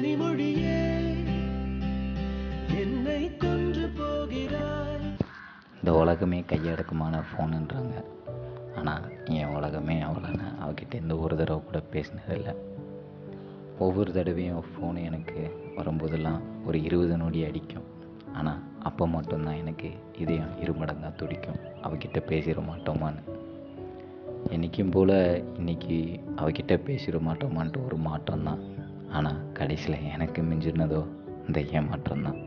கனிமொழியே என்னை கொன்று போகிறாய் இந்த உலகமே கையடக்கமான ஃபோனுன்றாங்க ஆனால் என் உலகமே அவ்வளோ நான் அவகிட்ட இந்த ஒரு தடவை கூட பேசினதில்லை ஒவ்வொரு தடவையும் ஃபோனு எனக்கு வரும்போதெல்லாம் ஒரு இருபது நொடி அடிக்கும் ஆனால் அப்போ மட்டும்தான் எனக்கு இதயம் இருமடங்காக துடிக்கும் அவகிட்ட பேசிட மாட்டோமான்னு என்றைக்கும் போல் இன்னைக்கு அவகிட்ட பேசிட மாட்டோமான்ட்டு ஒரு மாற்றம் தான் ஆனால் கடைசியில் எனக்கு மிஞ்சினதோ இந்த ஏமாற்றம் தான்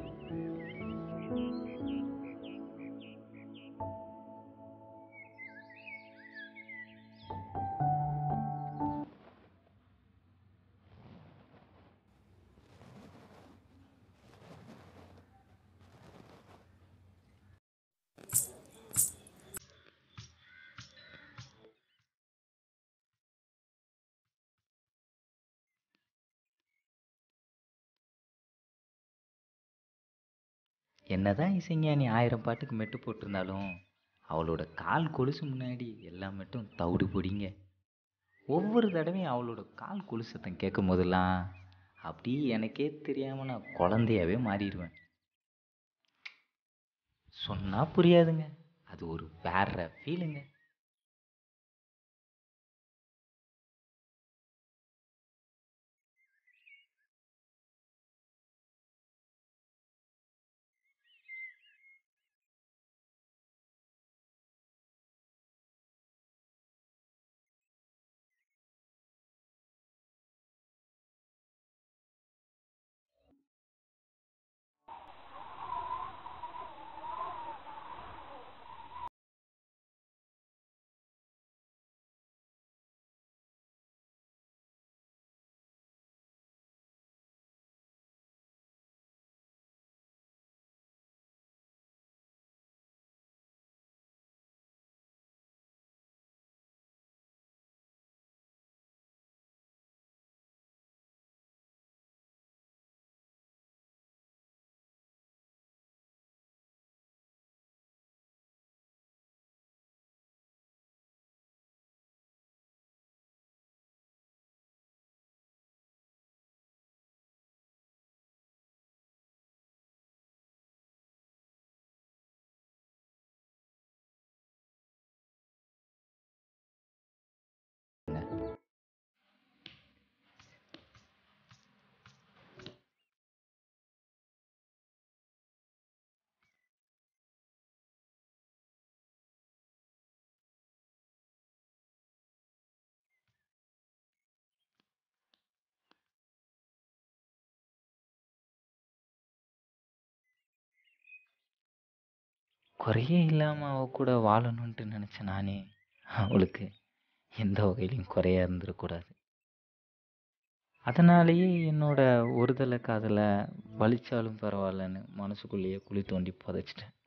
என்னதான் இசைஞானி ஆயிரம் பாட்டுக்கு மெட்டு போட்டிருந்தாலும் அவளோட கால் கொலுசு முன்னாடி எல்லா மெட்டும் தவிடு பொடிங்க ஒவ்வொரு தடவையும் அவளோட கால் கொலுசு சத்தம் கேட்கும் போதெல்லாம் அப்படியே எனக்கே தெரியாமல் நான் குழந்தையாவே மாறிடுவேன் சொன்னால் புரியாதுங்க அது ஒரு வேற ஃபீலுங்க குறையே இல்லாமல் அவ கூட வாழணுன்ட்டு நினச்ச நானே அவளுக்கு எந்த வகையிலையும் குறையா இருந்துடக்கூடாது அதனாலேயே என்னோட ஒருதலை காதலை வலிச்சாலும் பரவாயில்லன்னு மனசுக்குள்ளேயே குழி தோண்டி புதைச்சிட்டேன்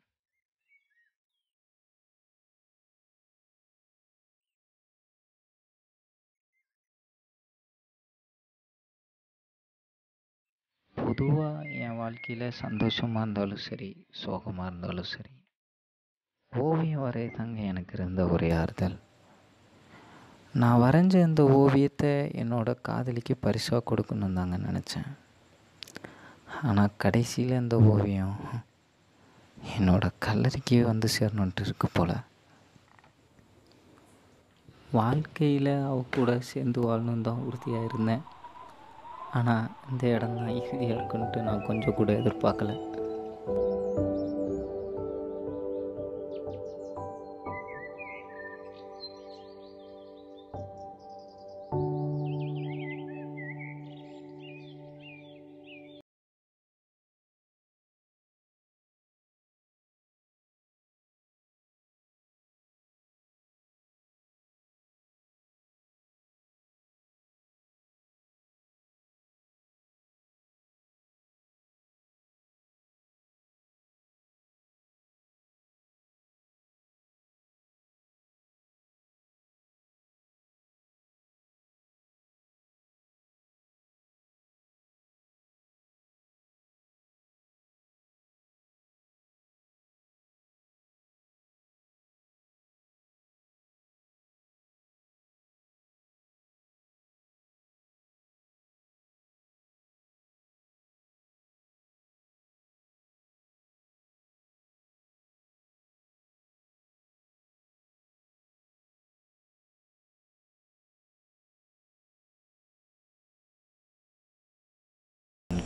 பொதுவாக என் வாழ்க்கையில் சந்தோஷமாக இருந்தாலும் சரி சோகமாக இருந்தாலும் சரி ஓவியம் வரைய தாங்க எனக்கு இருந்த ஒரே ஆறுதல் நான் வரைஞ்ச இந்த ஓவியத்தை என்னோட காதலிக்கு பரிசாக கொடுக்கணும் தாங்க நினச்சேன் ஆனால் கடைசியில் இந்த ஓவியம் என்னோட கல்லறைக்கு வந்து சேரணுன்ட்டு இருக்கு போல் வாழ்க்கையில் அவ கூட சேர்ந்து வாழணும் தான் உறுதியாக இருந்தேன் ஆனால் இந்த இடம் தான் இறுதியாக இருக்குன்ட்டு நான் கொஞ்சம் கூட எதிர்பார்க்கல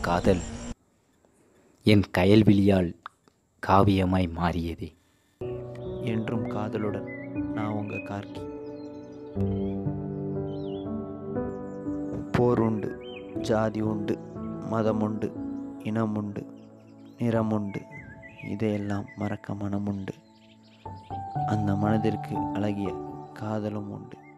காதல் என் கயல்விழியால் காவியமாய் மாறியதே என்றும் காதலுடன் நான் உங்கள் கார்கி போர் உண்டு ஜாதி உண்டு மதம் உண்டு இனம் உண்டு நிறம் உண்டு இதையெல்லாம் மறக்க மனம் உண்டு அந்த மனதிற்கு அழகிய காதலும் உண்டு